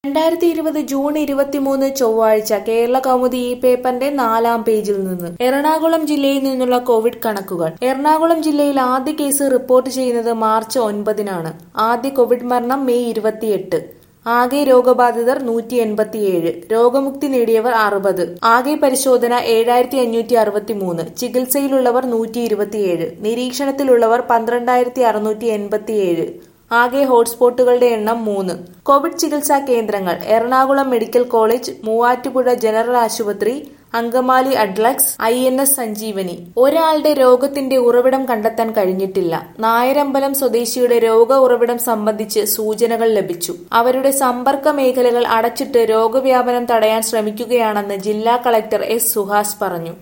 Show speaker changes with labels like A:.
A: രണ്ടായിരത്തി ഇരുപത് ജൂൺ ഇരുപത്തിമൂന്ന് ചൊവ്വാഴ്ച കേരള കൗമുദി ഈ പേപ്പറിന്റെ നാലാം പേജിൽ നിന്ന് എറണാകുളം ജില്ലയിൽ നിന്നുള്ള കോവിഡ് കണക്കുകൾ എറണാകുളം ജില്ലയിൽ ആദ്യ കേസ് റിപ്പോർട്ട് ചെയ്യുന്നത് മാർച്ച് ഒൻപതിനാണ് ആദ്യ കോവിഡ് മരണം മെയ് ഇരുപത്തിയെട്ട് ആകെ രോഗബാധിതർ നൂറ്റി എൺപത്തിയേഴ് രോഗമുക്തി നേടിയവർ അറുപത് ആകെ പരിശോധന ഏഴായിരത്തി അഞ്ഞൂറ്റി അറുപത്തി മൂന്ന് ചികിത്സയിലുള്ളവർ നൂറ്റി ഇരുപത്തിയേഴ് നിരീക്ഷണത്തിലുള്ളവർ പന്ത്രണ്ടായിരത്തി അറുന്നൂറ്റി എൺപത്തിയേഴ് ആകെ ഹോട്ട്സ്പോട്ടുകളുടെ എണ്ണം മൂന്ന് കോവിഡ് ചികിത്സാ കേന്ദ്രങ്ങൾ Ernakulam medical college Muvattupuzha general ആശുപത്രി Angamaly Adlux I N S Sanjeevani ഒരാളുടെ രോഗത്തിന്റെ ഉറവിടം കണ്ടെത്താൻ കഴിഞ്ഞിട്ടില്ല നായരമ്പലം സ്വദേശിയുടെ രോഗ ഉറവിടം സംബന്ധിച്ച് സൂചനകൾ ലഭിച്ചു അവരുടെ സമ്പർക്ക മേഖലകൾ അടച്ചിട്ട് രോഗവ്യാപനം തടയാൻ ശ്രമിക്കുകയാണെന്ന് ജില്ലാ കളക്ടർ എസ് സുഹാസ് പറഞ്ഞു